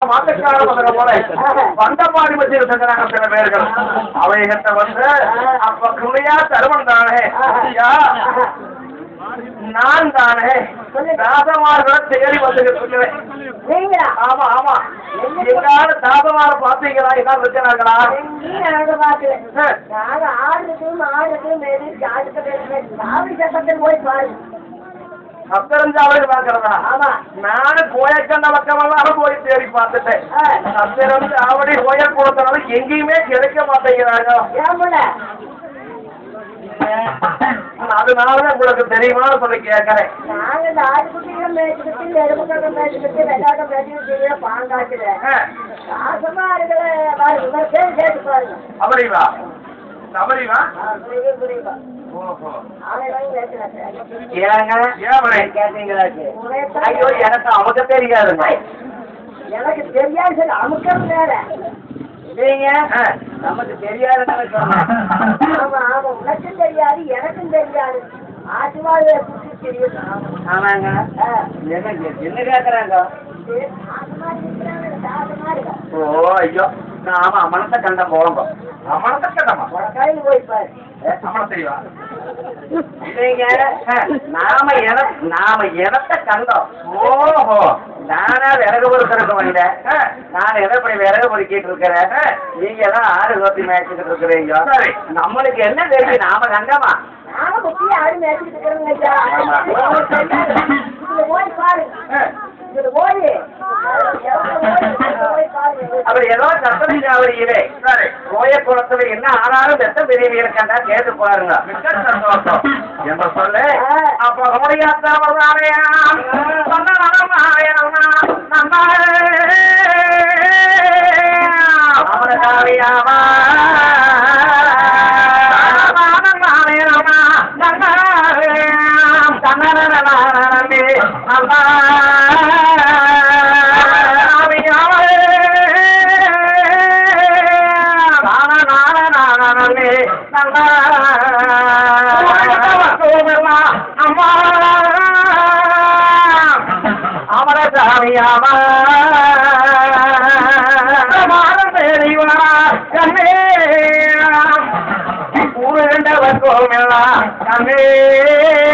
மாட்டுக்கார மதுரை போல வண்டமாடி மத்தியில் இருக்கிறாங்க சில பேர்கள் அவைகிட்ட வந்து அப்ப குமையா தருவன் தானே ஐயா நான் தானே தாசமார்களை தேடி வந்துகிட்டு இருக்கிறேன் நீங்களா ஆமா ஆமா எங்காவது தாசமார பாத்தீங்களா என்ன இருக்கிறாங்களா எங்கேயும் நாங்க பார்க்கல நாங்க ஆடுறது மாடுறது மேலே ஜாடுறது சாவடி சட்டத்தில் போய் பாருங்க சத்திரஞ்சாவது பாக்குறதா ஆமா நானும் கோயக்கண்ட பக்கமெல்லாம் போய் தேடி பார்த்துட்டேன் சத்திரம் சாவடி கோயல் கொடுத்தனால எங்கேயுமே கிடைக்க மாட்டேங்கிறாங்க ஏன் புள்ள அதனாலதான் உங்களுக்கு தெரியுமான்னு சொல்லி கேட்கறேன் நாங்க இந்த ஆட்டுக்குட்டிகளை மேய்ச்சிக்கிட்டு நெருப்புக்கட்டை மேய்ச்சிக்கிட்டு வெள்ளாட்டம் மேய்ச்சிக்கிட்டு பாங்காட்டுல நாசமா இருக்கிற பாருங்க உங்களை பேர் கேட்டு பாருங்க அப்படிவா அப்படிவா ஆ, புரியுது புரியுது ஓஹோ ஆணையெல்லாம் பேசுறாங்க ஏங்க ஏன் கேட்டீங்களாச்சு ஐயோ எனக்கு அவங்க தெரியாதுங்க எனக்கு தெரியாது சரி அமுக்கம் வேற நீங்க நமக்கு தெரியாதுன்னு சொன்னேன் ஆமா ஆமா உனக்கும் தெரியாது எனக்கும் தெரியாது ஆட்டுவாழ குட்டி தெரியும் ஆமா ஆமாங்க ஆ, என்ன என்ன கேக்குறாங்க சரி, ஆட்டுமா இருக்கிறாங்க, தாசமா இருக்கா. ஓ ஐயோ நாம அமனத்தை கண்ட போங்க அமனத்தை கண்டமா உனக்காக போய் பாரு அமன தெரியவா நீங்க நாம என நாம எனத்தை கண்டோம் ஓஹோ நானா விறகு பொறுக்கிறதுக்கு வந்தேன் நான் எதை இப்படி விறகு பொறுக்கிட்டு இருக்கிறேன் நீங்க எல்லாம் ஆடு கோத்தி மேய்ச்சிட்டு இருக்கிறீங்க சரி நம்மளுக்கு என்ன தெரியும் நாம கண்டமா நாம குட்டி ஆடு மேய்ச்சிட்டு இருக்கிறோங்க ஐயா ஆமா. இதுல போய் பாருங்க இதுல போய் இதுல போய் பாருங்க அவர் ஏதோ சத்தம் சாவடியிலே சரி கோய குளத்துல என்ன ஆனாலும் வெத்த பிரிவு இருக்கா கேட்டு பாருங்க மிக்க சந்தோஷம் என்ன சொல்லு அப்ப முடியாதவர்களாரையாம் சொந்தமாரையாம் அமரகாரியாமா அமரசாமியாமா கண்ணே உருண்டவர் கோமெல்லாம் கண்ணே